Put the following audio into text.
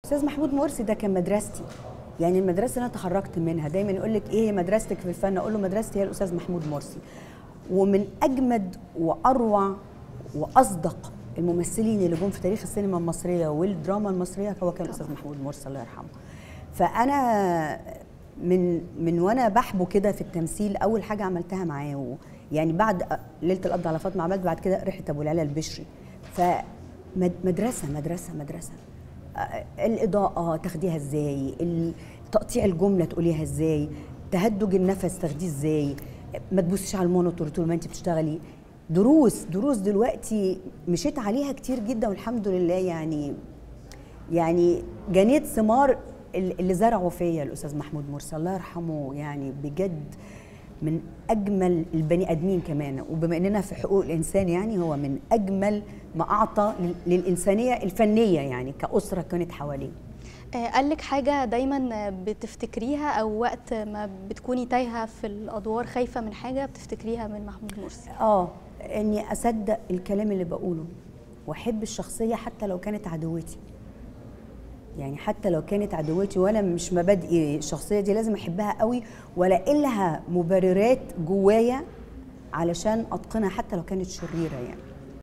استاذ محمود مرسي ده كان مدرستي يعني المدرسه اللي انا تخرجت منها دايما يقول لك ايه هي مدرستك في الفن اقول له مدرستي هي الاستاذ محمود مرسي ومن اجمد واروع واصدق الممثلين اللي جم في تاريخ السينما المصريه والدراما المصريه هو كان الاستاذ محمود مرسي الله يرحمه فانا من من وانا بحبه كده في التمثيل اول حاجه عملتها معاه و- يعني بعد ليله القبض على فاطمه عملت بعد كده رحله ابو العلا البشري فمدرسه مدرسه مدرسه آه، الاضاءه تاخديها ازاي ال- تقطيع الجمله تقوليها ازاي تهدج النفس تاخديه ازاي ما تبصيش على المونيتور طول ما انت بتشتغلي دروس دروس دلوقتي مشيت عليها كتير جدا والحمد لله يعني يعني جنيت ثمار ال- اللي زرعوا فيا الاستاذ محمود مرسي الله يرحمه يعني بجد من اجمل البني ادمين كمان وبما اننا في حقوق الانسان يعني هو من اجمل ما اعطى لل- للانسانيه الفنيه يعني كاسره كانت حواليه آه، قال لك حاجة دايما بتفتكريها أو وقت ما بتكوني تايهة في الأدوار خايفة من حاجة بتفتكريها من محمود مرسي اه اني اصدق الكلام اللي بقوله واحب الشخصيه حتى لو كانت عدوتي يعني حتى لو كانت عدوتي وانا مش مبادئي الشخصيه دي لازم احبها قوي ولا لها مبررات جوايا علشان اتقنها حتى لو كانت شريره يعني